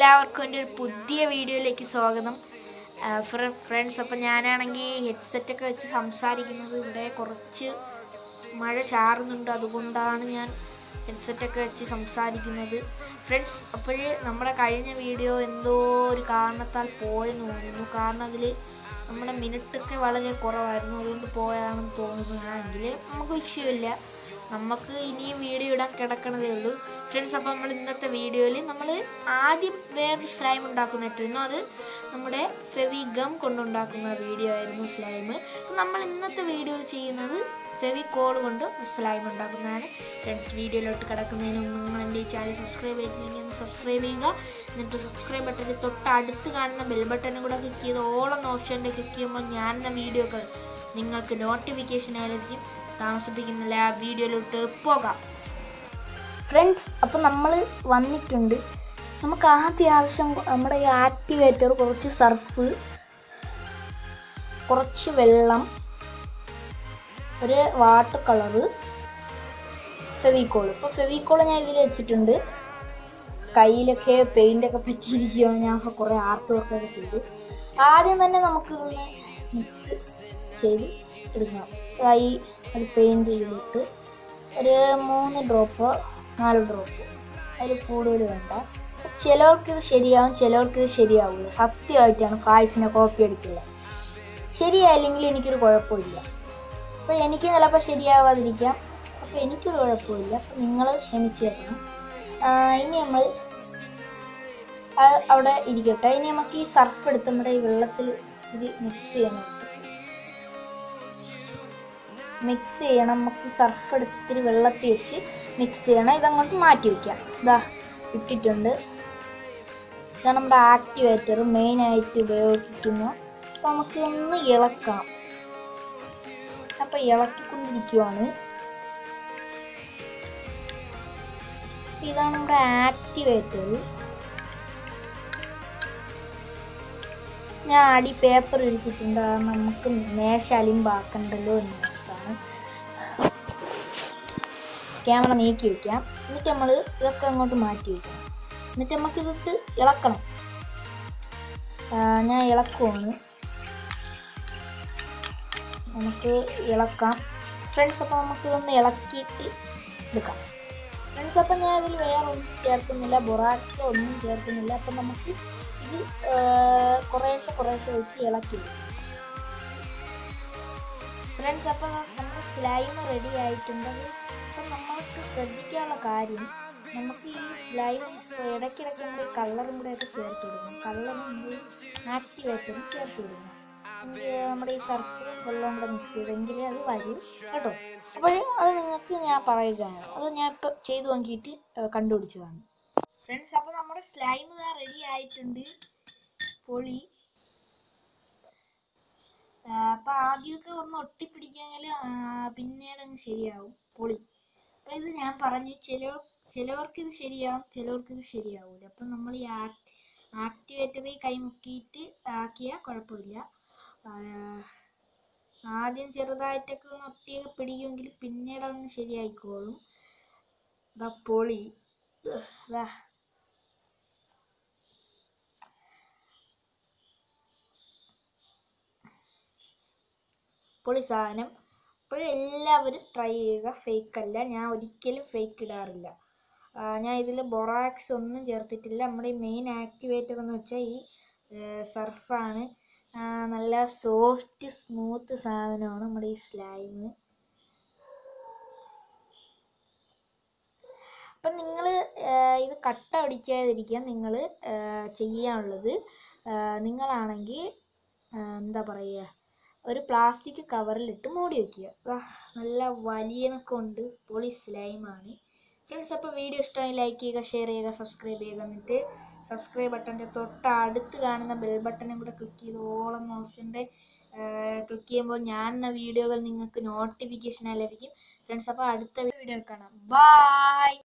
എല്ലാവർക്കും എൻ്റെ ഒരു പുതിയ വീഡിയോയിലേക്ക് സ്വാഗതം ഫ്രണ്ട്സ് അപ്പം ഞാനാണെങ്കിൽ ഹെഡ്സെറ്റൊക്കെ വെച്ച് സംസാരിക്കുന്നത് ഇവിടെ കുറച്ച് മഴ ചാറുന്നുണ്ട് അതുകൊണ്ടാണ് ഞാൻ ഹെഡ്സെറ്റൊക്കെ വെച്ച് സംസാരിക്കുന്നത് ഫ്രണ്ട്സ് അപ്പോഴേ നമ്മുടെ കഴിഞ്ഞ വീഡിയോ എന്തോ ഒരു കാരണത്താൽ പോയെന്ന് തോന്നുന്നു കാരണം അതിൽ നമ്മുടെ മിനിറ്റൊക്കെ വളരെ കുറവായിരുന്നു അതുകൊണ്ട് പോയാണെന്ന് തോന്നുകയാണെങ്കിൽ നമുക്ക് വിഷയമില്ല നമുക്ക് ഇനിയും വീഡിയോ ഇടാൻ കിടക്കണതേ ഉള്ളൂ ഫ്രണ്ട്സ് അപ്പോൾ നമ്മൾ ഇന്നത്തെ വീഡിയോയിൽ നമ്മൾ ആദ്യം വേറൊരു സ്ലൈം ഉണ്ടാക്കുന്നിട്ടിരുന്നു അത് നമ്മുടെ ഫെവി ഗം കൊണ്ടുണ്ടാക്കുന്ന വീഡിയോ ആയിരുന്നു സ്ലൈം നമ്മൾ ഇന്നത്തെ വീഡിയോയിൽ ചെയ്യുന്നത് ഫെവിക്കോൾ കൊണ്ട് ഒരു സ്ലൈം ഉണ്ടാക്കുന്നതാണ് ഫ്രണ്ട്സ് വീഡിയോയിലോട്ട് കിടക്കുന്നതിന് മുമ്പ് നിങ്ങൾ എൻ്റെ ഈ ചാനൽ സബ്സ്ക്രൈബ് ചെയ്തില്ലെങ്കിൽ ഒന്ന് സബ്സ്ക്രൈബ് ചെയ്യുക എന്നിട്ട് സബ്സ്ക്രൈബ് ബട്ടണിൽ തൊട്ട് അടുത്ത് കാണുന്ന ബെൽ ബട്ടണും കൂടെ ക്ലിക്ക് ചെയ്ത് ഓൾ എന്ന ഓപ്ഷൻ്റെ ക്ലിക്ക് ചെയ്യുമ്പോൾ ഞാൻ എന്ന വീഡിയോകൾ നിങ്ങൾക്ക് നോട്ടിഫിക്കേഷൻ ആയിരിക്കും താമസിപ്പിക്കുന്നില്ല ആ വീഡിയോയിലോട്ട് പോകാം ഫ്രണ്ട്സ് അപ്പോൾ നമ്മൾ വന്നിട്ടുണ്ട് നമുക്ക് ആദ്യം ആവശ്യം നമ്മുടെ ഈ ആക്ടിവേറ്റർ കുറച്ച് സർഫ് കുറച്ച് വെള്ളം ഒരു വാട്ടർ കളറ് ഫെവിക്കോൾ ഇപ്പോൾ ഫെവിക്കോൾ ഞാൻ ഇതിൽ വെച്ചിട്ടുണ്ട് കയ്യിലൊക്കെ പെയിൻ്റൊക്കെ പറ്റിയിരിക്കുകയാണ് ഞാൻ ഇപ്പോൾ കുറേ ആർട്ട് വർക്കൊക്കെ ചെയ്തു ആദ്യം തന്നെ നമുക്കിതൊന്ന് മിക്സ് ചെയ്ത് എടുക്കണം കൈ ഒരു പെയിൻറ് ഇതിലിട്ട് ഒരു മൂന്ന് ഡ്രോപ്പ് നാല് ഡ്രോപ്പ് അതിൽ കൂടുതൽ വേണ്ട ചിലവർക്ക് ഇത് ശരിയാവും ചിലവർക്ക് ഇത് ശരിയാവില്ല സത്യമായിട്ടാണ് ഫായ്സിനെ കോപ്പി അടിച്ചില്ല ശരിയായില്ലെങ്കിൽ എനിക്കൊരു കുഴപ്പമില്ല അപ്പോൾ എനിക്ക് ചിലപ്പോൾ ശരിയാവാതിരിക്കാം അപ്പോൾ എനിക്കൊരു കുഴപ്പമില്ല അപ്പോൾ നിങ്ങൾ ക്ഷമിച്ച് തരണം ആ, ഇനി നമ്മൾ അവിടെ ഇരിക്കട്ടെ ഇനി നമുക്ക് ഈ സർഫ് എടുത്ത് നമ്മുടെ ഈ വെള്ളത്തിൽ ഇച്ചിരി മിക്സ് ചെയ്യണം മിക്സ് ചെയ്യണം നമുക്ക് സർഫ് എടുത്ത് ഇത്തിരി വെള്ളത്തിൽ വെച്ച് മിക്സ് ചെയ്യണം ഇതങ്ങോട്ട് മാറ്റി വയ്ക്കാം ഇതാ ഇട്ടിട്ടുണ്ട് ഇതാണ് നമ്മുടെ ആക്ടിവേറ്റർ മെയിനായിട്ട് ഉപയോഗിക്കുന്നു അപ്പോൾ നമുക്ക് ഒന്ന് ഇളക്കാം അപ്പോൾ ഇളക്കിക്കൊണ്ടിരിക്കുവാണ് ഇതാണ് നമ്മുടെ ആക്ടിവേറ്റർ ഞാൻ അടി പേപ്പർ വിരിച്ചിട്ടുണ്ട് അത് നമുക്ക് മേശ അലിമ്പാക്കണ്ടല്ലോ എന്ന് ഓർത്താണ് ക്യാമറ നീക്കി വെക്കാം എന്നിട്ട് നമ്മൾ ഇതൊക്കെ അങ്ങോട്ട് മാറ്റി വയ്ക്കാം എന്നിട്ട് നമുക്ക് ഇതിട്ട് ഇളക്കണം ആ, ഞാൻ ഇളക്കുവാണ് നമുക്ക് ഇളക്കാം ഫ്രണ്ട്സ് അപ്പോൾ നമുക്ക് ഇതൊന്ന് ഇളക്കിയിട്ട് എടുക്കാം ഫ്രണ്ട്സ് അപ്പം ഞാൻ ഇതിൽ വേറെ ഒന്നും ചേർക്കുന്നില്ല ബൊറാക്സ് ഒന്നും ചേർക്കുന്നില്ല അപ്പം നമുക്ക് ഇത് ആ, കുറേശ്ശെ കുറേശ്ശെ വെച്ച് ഇളക്കി ഫ്രണ്ട്സ് അപ്പം നമ്മുടെ സ്ലൈം റെഡി ആയിട്ടുണ്ട് അപ്പം നമ്മൾക്ക് ശ്രദ്ധിക്കാനുള്ള കാര്യം നമുക്ക് ഈ സ്ലൈം ഇടയ്ക്കിടയ്ക്ക് നമ്മൾ ഈ കളറും കൂടെ ഒക്കെ ചേർത്ത് കൊടുക്കണം കളറും നമ്മൾ ആക്ടിവേറ്ററും ചേർത്ത് കൊടുക്കണം എങ്കിൽ നമ്മുടെ ഈ സർഫ് വെള്ളം കൂടെ മിക്സ് ചെയ്തെങ്കിൽ അത് വരും കേട്ടോ അപ്പോൾ അത് നിങ്ങൾക്ക് ഞാൻ പറയുകയാണ് അത് ഞാൻ ഇപ്പോൾ ചെയ്തു നോക്കിയിട്ട് ഏഹ്, കണ്ടുപിടിച്ചതാണ് ഫ്രണ്ട്സ് അപ്പോൾ നമ്മുടെ സ്ലൈം ഇതാ റെഡി ആയിട്ടുണ്ട് പൊളി അപ്പോൾ ആദ്യമൊക്കെ ഒന്ന് ഒട്ടിപ്പിടിക്കാമെങ്കിൽ പിന്നീട് അങ്ങ് ശരിയാവും പൊളി അപ്പോൾ ഇത് ഞാൻ പറഞ്ഞു ചില ചിലവർക്ക് ഇത് ശരിയാവും ചിലവർക്ക് ഇത് ശരിയാവില്ല അപ്പം നമ്മൾ ഈ ആക്ടിവേറ്ററിൽ കൈമുക്കിയിട്ട് ആക്കിയാൽ കുഴപ്പമില്ല ആ, ആദ്യം ചെറുതായിട്ടൊക്കെ ഒന്ന് ഒട്ടിയൊക്കെ പിടിക്കുമെങ്കിൽ പിന്നീട് അങ്ങ് ശരിയായിക്കോളും ദാ പൊളി ദാ പൊളി സാധനം അപ്പോൾ എല്ലാവരും ട്രൈ ചെയ്യുക ഫേക്ക് അല്ല ഞാൻ ഒരിക്കലും ഫേക്ക് ഇടാറില്ല ആ, ഞാൻ ഇതിൽ ബൊറാക്സ് ഒന്നും ചേർത്തിട്ടില്ല നമ്മുടെ ഈ മെയിൻ ആക്ടിവേറ്റർ എന്ന് വെച്ചാൽ ഈ സർഫാണ് നല്ല സോഫ്റ്റ് സ്മൂത്ത് സാധനമാണ് നമ്മുടെ ഈ സ്ലൈം അപ്പം നിങ്ങൾ ഇത് കട്ട അടിക്കാതിരിക്കാൻ നിങ്ങൾ ചെയ്യാനുള്ളത് ആ, നിങ്ങളാണെങ്കിൽ ആ, എന്താ പറയുക ഒരു പ്ലാസ്റ്റിക് കവറിലിട്ട് മൂടി വയ്ക്കുക ദാ നല്ല വലിയനൊക്കെ ഉണ്ട് പൊളി സ്ലൈമാണ് ഫ്രണ്ട്സ് അപ്പോൾ വീഡിയോ ഇഷ്ടമായി ലൈക്ക് ചെയ്യുക ഷെയർ ചെയ്യുക സബ്സ്ക്രൈബ് ചെയ്യുക എന്നിട്ട് സബ്സ്ക്രൈബ് ബട്ടൻ്റെ തൊട്ട് അടുത്ത് കാണുന്ന ബെൽ ബട്ടണും കൂടെ ക്ലിക്ക് ചെയ്ത് ഓളം ഓപ്ഷൻ്റെ ക്ലിക്ക് ചെയ്യുമ്പോൾ ഞാൻ എന്ന വീഡിയോകൾ നിങ്ങൾക്ക് നോട്ടിഫിക്കേഷനായി ലഭിക്കും ഫ്രണ്ട്സ് അപ്പോൾ അടുത്ത വീഡിയോ കാണാം ബൈ